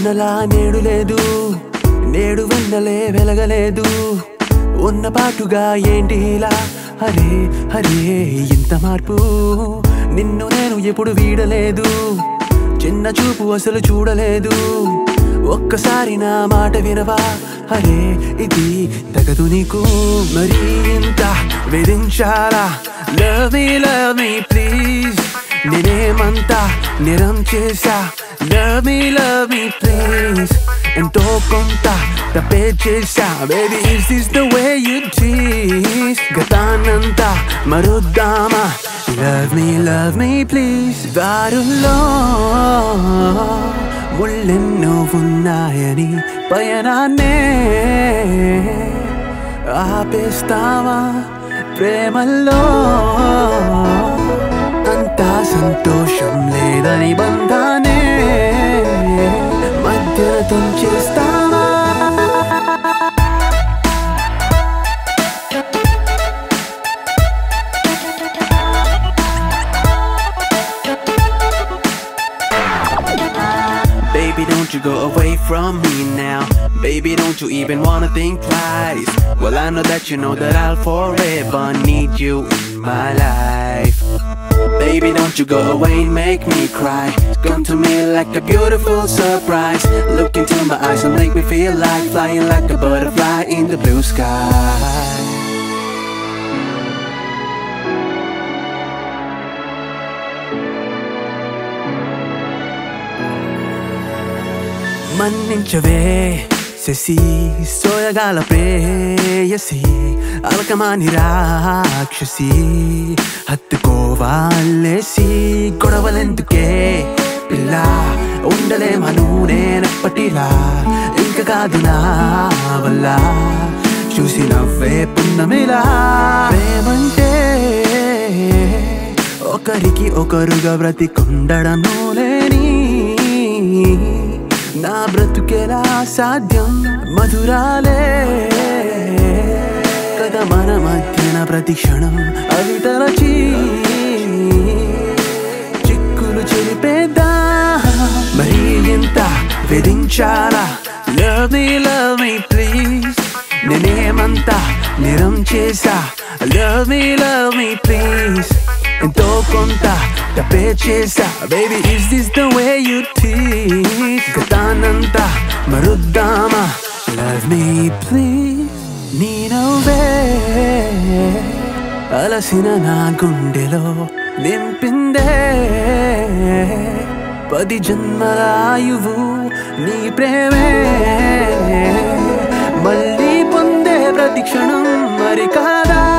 మొన్నలా నేడు లేదు నేడు వెన్నలే వెలగలేదు ఉన్న పాటుగా ఏంటి ఇలా హరే హరే ఇంత మార్పు నిన్ను నేను ఎప్పుడు వీడలేదు చిన్న చూపు అసలు చూడలేదు ఒక్కసారి నా మాట వినవా అరే ఇది తగదు నీకు మరి ఇంత వేధించాలా love me love me please నేనేమంతా నిరం చేశా love me love me please ఎంతో కొంత తప్పే చేశా baby is this the way you tease గతానంతా మరుద్దామా love me love me please దారుల్లో ముళ్ళెన్నో ఉన్నాయని పయనాన్నే ఆపేస్తావా ప్రేమల్లో అంతా సంతోషం లేదని బంధానే మధ్య తుంచేస్తావా Baby, don't you go away from me now. Baby, don't you even wanna think twice. Well, I know that you know that I'll forever need you in my life. Baby, don't you go away and make me cry. Come to me like a beautiful surprise. Look into my eyes and make me feel like flying like a butterfly in the blue sky. మన్నించవే Shashi సోయగాల ప్రేయసి అలకమాని రాక్షసి హత్తుకోవాలేసి గొడవలెందుకే పిల్ల ఉండలేమా నేనెప్పటిలా ఇంక కాదు నా వల్ల చూసి నవ్వే పున్నమిలా ప్రేమంటే ఒకరికి ఒకరుగా బ్రతికుండడం లేని నా బ్రతుకెలా సాధ్యం మధురాలే కదా మన మధ్యన ప్రతి క్షణం అవి తలచి చిక్కులు చెరిపేద్దా మరి ఎంత వేధించాలా love me love me please నేనేమంతా నిరం చేసా love me love me please ఎంతో కొంత తప్పే చేసా baby is this the way you tease గతానంతా మరుద్దామా లవ్ మీ ప్లీజ్ నీ నవ్వే అలసిన నా గుండెలో నింపిందే పది జన్మల ఆయువు నీ ప్రేమే మళ్ళీ పొందే ప్రతి క్షణం మరి కాదా